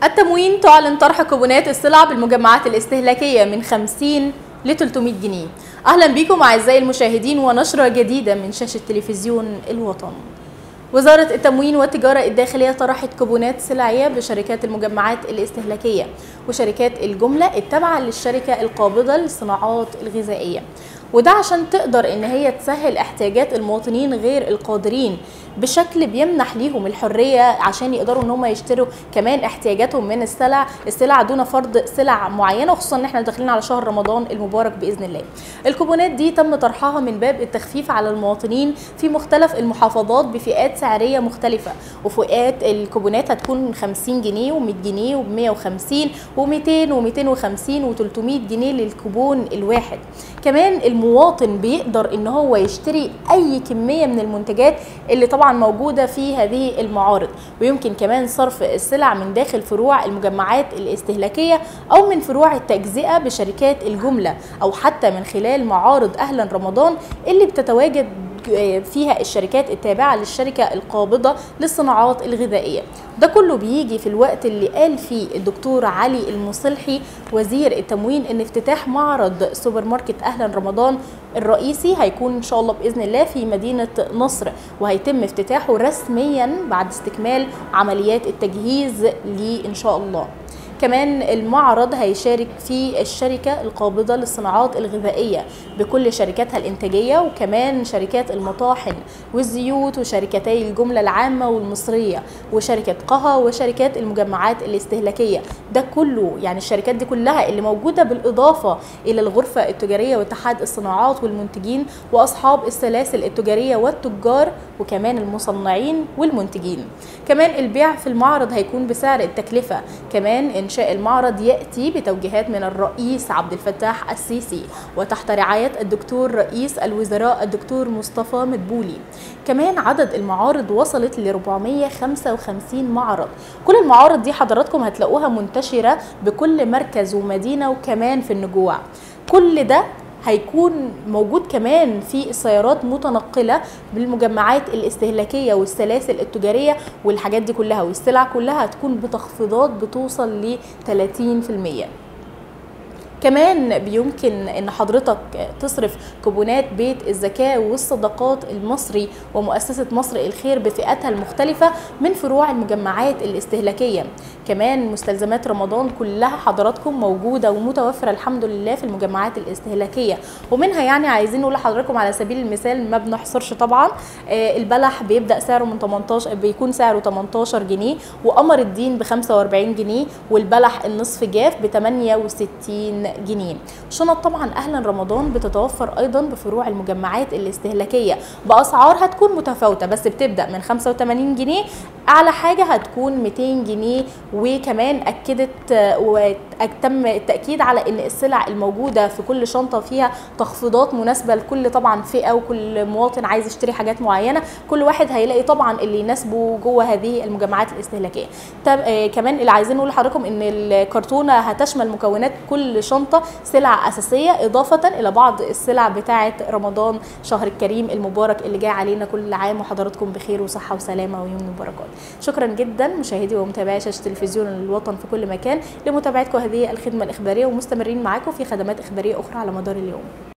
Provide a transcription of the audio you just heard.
التموين تعلن طرح كوبونات السلع بالمجمعات الاستهلاكية من 50 ل 300 جنيه أهلا بكم أعزائي المشاهدين ونشرة جديدة من شاشة تلفزيون الوطن وزارة التموين والتجارة الداخلية طرحت كوبونات سلعية بشركات المجمعات الاستهلاكية وشركات الجملة التابعة للشركة القابضة للصناعات الغذائية وده عشان تقدر ان هي تسهل احتياجات المواطنين غير القادرين بشكل بيمنح ليهم الحريه عشان يقدروا ان هم يشتروا كمان احتياجاتهم من السلع السلع دون فرض سلع معينه وخصوصا ان احنا داخلين على شهر رمضان المبارك باذن الله الكوبونات دي تم طرحها من باب التخفيف على المواطنين في مختلف المحافظات بفئات سعريه مختلفه وفئات الكوبونات هتكون 50 جنيه و100 جنيه و150 و200 و250 و300 جنيه للكوبون الواحد كمان المواطن بيقدر ان هو يشتري اي كميه من المنتجات اللي طبعا موجوده في هذه المعارض ويمكن كمان صرف السلع من داخل فروع المجمعات الاستهلاكيه او من فروع التجزئه بشركات الجمله او حتى من خلال معارض اهلا رمضان اللي بتتواجد فيها الشركات التابعة للشركة القابضة للصناعات الغذائية ده كله بيجي في الوقت اللي قال فيه الدكتور علي المصلحي وزير التموين ان افتتاح معرض سوبر ماركت اهلا رمضان الرئيسي هيكون ان شاء الله باذن الله في مدينه نصر وهيتم افتتاحه رسميا بعد استكمال عمليات التجهيز ليه ان شاء الله كمان المعرض هيشارك فيه الشركة القابضة للصناعات الغذائية بكل شركاتها الإنتاجية وكمان شركات المطاحن والزيوت وشركتي الجملة العامة والمصرية وشركة قها وشركات المجمعات الاستهلاكية ده كله يعني الشركات دي كلها اللي موجودة بالإضافة إلى الغرفة التجارية واتحاد الصناعات والمنتجين وأصحاب السلاسل التجارية والتجار وكمان المصنعين والمنتجين كمان البيع في المعرض هيكون بسعر التكلفة كمان إنشاء المعرض يأتي بتوجيهات من الرئيس عبد الفتاح السيسي وتحت رعاية الدكتور رئيس الوزراء الدكتور مصطفى مدبولي كمان عدد المعارض وصلت ل 455 معرض كل المعارض دي حضراتكم هتلاقوها منتشرة بكل مركز ومدينة وكمان في النجوع كل ده هيكون موجود كمان في السيارات متنقله بالمجمعات الاستهلاكيه والسلاسل التجاريه والحاجات دي كلها والسلع كلها هتكون بتخفيضات بتوصل ل 30% كمان بيمكن ان حضرتك تصرف كوبونات بيت الزكاه والصدقات المصري ومؤسسه مصر الخير بفئاتها المختلفه من فروع المجمعات الاستهلاكيه كمان مستلزمات رمضان كلها حضراتكم موجوده ومتوفره الحمد لله في المجمعات الاستهلاكيه ومنها يعني عايزين نقول لحضراتكم على سبيل المثال ما بنحصرش طبعا البلح بيبدا سعره من 18 بيكون سعره 18 جنيه وقمر الدين ب 45 جنيه والبلح النصف جاف ب 68 جنيه شنط طبعا اهلا رمضان بتتوفر ايضا بفروع المجمعات الاستهلاكيه باسعار هتكون متفاوته بس بتبدا من 85 جنيه اعلى حاجه هتكون 200 جنيه وكمان اكدت وتم التاكيد على ان السلع الموجوده في كل شنطه فيها تخفيضات مناسبه لكل طبعا فئه وكل مواطن عايز يشتري حاجات معينه كل واحد هيلاقي طبعا اللي يناسبه جوه هذه المجمعات الاستهلاكيه طب آه كمان اللي عايزين نقول لحضراتكم ان الكرتونه هتشمل مكونات كل شنطه سلع اساسيه اضافه الى بعض السلع بتاعه رمضان شهر الكريم المبارك اللي جاي علينا كل عام وحضراتكم بخير وصحه وسلامه ويوم وبركات شكرا جدا مشاهدي ومتابعي شاشه تلفزيون الوطن في كل مكان لمتابعتكم هذه الخدمه الاخباريه ومستمرين معاكم في خدمات اخباريه اخرى على مدار اليوم